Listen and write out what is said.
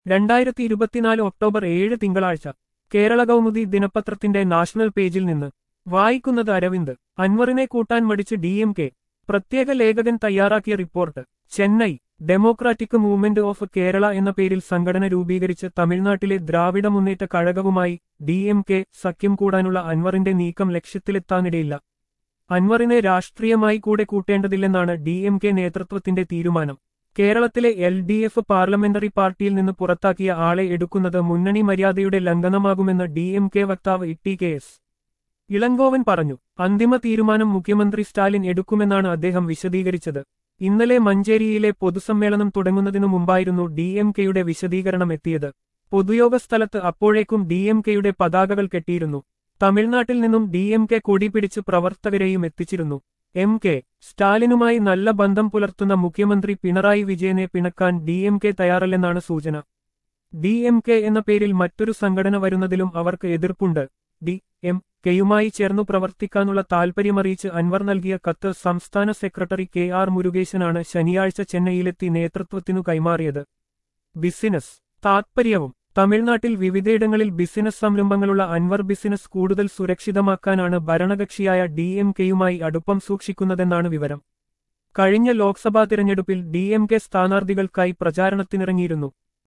രണ്ടായിരത്തി ഇരുപത്തിനാല് ഒക്ടോബർ ഏഴ് തിങ്കളാഴ്ച കേരള കൗമുദി ദിനപത്രത്തിന്റെ നാഷണൽ പേജിൽ നിന്ന് വായിക്കുന്നത് അരവിന്ദ് അൻവറിനെ കൂട്ടാൻ മടിച്ച് ഡി എം കെ പ്രത്യേക ലേഖകൻ തയ്യാറാക്കിയ report Chennai democratic movement of Kerala എന്ന പേരിൽ സംഘടന രൂപീകരിച്ച് തമിഴ്നാട്ടിലെ ദ്രാവിഡ മുന്നേറ്റ കഴകവുമായി ഡി എം കെ സഖ്യം കൂടാനുള്ള അൻവറിന്റെ നീക്കം ലക്ഷ്യത്തിലെത്താനിടയില്ല അൻവറിനെ രാഷ്ട്രീയമായി കൂടെ കൂട്ടേണ്ടതില്ലെന്നാണ് ഡി എം കെ നേതൃത്വത്തിന്റെ തീരുമാനം കേരളത്തിലെ എൽ ഡി എഫ് പാർലമെന്ററി പാർട്ടിയിൽ നിന്ന് പുറത്താക്കിയ ആളെ എടുക്കുന്നത് മുന്നണി മര്യാദയുടെ ലംഘനമാകുമെന്ന് ഡി എം കെ വക്താവ് ഇട്ടി കെ എസ് ഇളങ്കോവൻ പറഞ്ഞു അന്തിമ തീരുമാനം മുഖ്യമന്ത്രി സ്റ്റാലിൻ എടുക്കുമെന്നാണ് അദ്ദേഹം വിശദീകരിച്ചത് ഇന്നലെ മഞ്ചേരിയിലെ പൊതുസമ്മേളനം തുടങ്ങുന്നതിനു മുമ്പായിരുന്നു ഡി എം കെയുടെ വിശദീകരണം എത്തിയത് പൊതുയോഗ സ്ഥലത്ത് അപ്പോഴേക്കും ഡി എം കെയുടെ പതാകകൾ കെട്ടിയിരുന്നു തമിഴ്നാട്ടിൽ നിന്നും ഡി എം കെ കൊടി പിടിച്ച് പ്രവർത്തകരെയും എത്തിച്ചിരുന്നു എം കെ സ്റ്റാലിനുമായി നല്ല ബന്ധം പുലർത്തുന്ന മുഖ്യമന്ത്രി പിണറായി വിജയനെ പിണക്കാൻ ഡി എം കെ തയ്യാറല്ലെന്നാണ് സൂചന ഡി എം കെ എന്ന പേരിൽ മറ്റൊരു സംഘടന വരുന്നതിലും അവർക്ക് എതിർപ്പുണ്ട് ഡി എം കെയുമായി ചേർന്നു പ്രവർത്തിക്കാനുള്ള താൽപര്യമറിയിച്ച് അൻവർ നൽകിയ കത്ത് സംസ്ഥാന സെക്രട്ടറി കെ ആർ മുരുകേശനാണ് ശനിയാഴ്ച ചെന്നൈയിലെത്തി നേതൃത്വത്തിനു കൈമാറിയത് ബിസിനസ് താത്പര്യവും തമിഴ്നാട്ടിൽ വിവിധയിടങ്ങളിൽ ബിസിനസ് സംരംഭങ്ങളുള്ള അൻവർ ബിസിനസ് കൂടുതൽ സുരക്ഷിതമാക്കാനാണ് ഭരണകക്ഷിയായ ഡി എം കെയുമായി അടുപ്പം സൂക്ഷിക്കുന്നതെന്നാണ് വിവരം കഴിഞ്ഞ ലോക്സഭാ തിരഞ്ഞെടുപ്പിൽ ഡി എം കെ സ്ഥാനാർത്ഥികൾക്കായി പ്രചാരണത്തിനിറങ്ങിയിരുന്നു